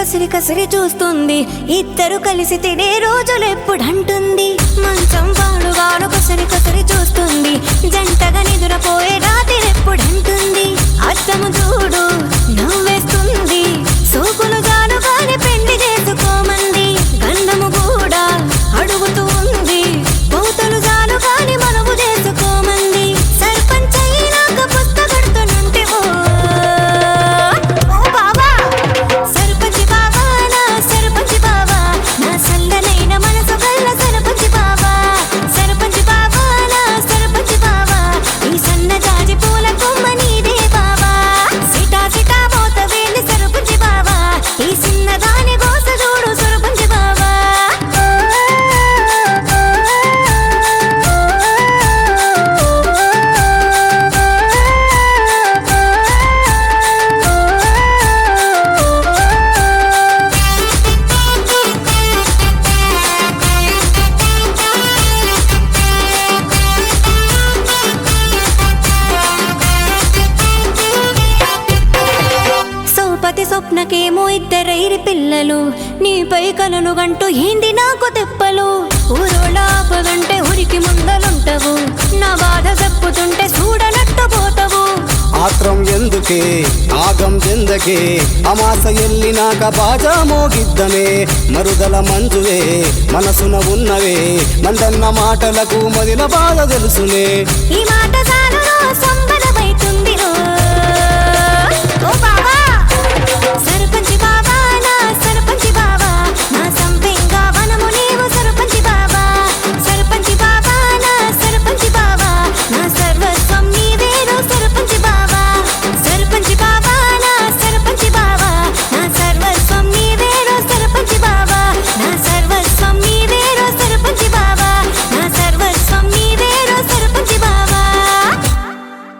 కసిరి కసిరి చూస్తుంది ఇద్దరు కలిసి తినే రోజులెప్పుడంటుంది మంచం పాడుగాను కసిరి కసిరి చూస్తుంది జంటగా నిదురపోయే రాత్రిరెప్పుడంటుంది అద్దము చూడు నవ్వేస్తుంది సోకులు జాను కాని పెళ్లి చేసుకోమంది గంధము కూడా అడుగుతూ ఉంది కోతలు జాను కాని మనము చేసుకోమంది సర్పంచ్ అయినాక పుస్తకడుతున్నంటే ఓ ఓ బాబా సర్పంచ్ బాబా నా సర్పంచ్ బాబా నా సల్లనైన మనసు కల్ల సర్పంచ్ బాబా సర్పంచ్ బాబా నా సర్పంచ్ బాబా ఈ సన్న జాజి పూల కొమ్మ నీదే బాబా సిటా సిటా మోత వేలి సర్పంచ్ బాబా ఈ చిన్నదాని గోస చూడు సర్పంచ్ బాబా సౌపతి స్వప్నకేమో ఇద్దరైరి పిల్లలు నీపై కలను గంటూ ఏంది నాకు తెప్పలు ఊరోళాపదంటే ఉరికి ముందలుంటవు నా బాధ చెప్పుతుంటే చూడనట్టు పోతవు ఆత్రం ఎందుకే ఆగం చెందకే అమాస ఎల్లినాక బాజా మోగిద్దమే మరుదల మంజువే మనసున ఉన్నవే మందన్న మాటలకు మదిన బాధ తెలుసునే ఈ మాట చాలును సమ్మ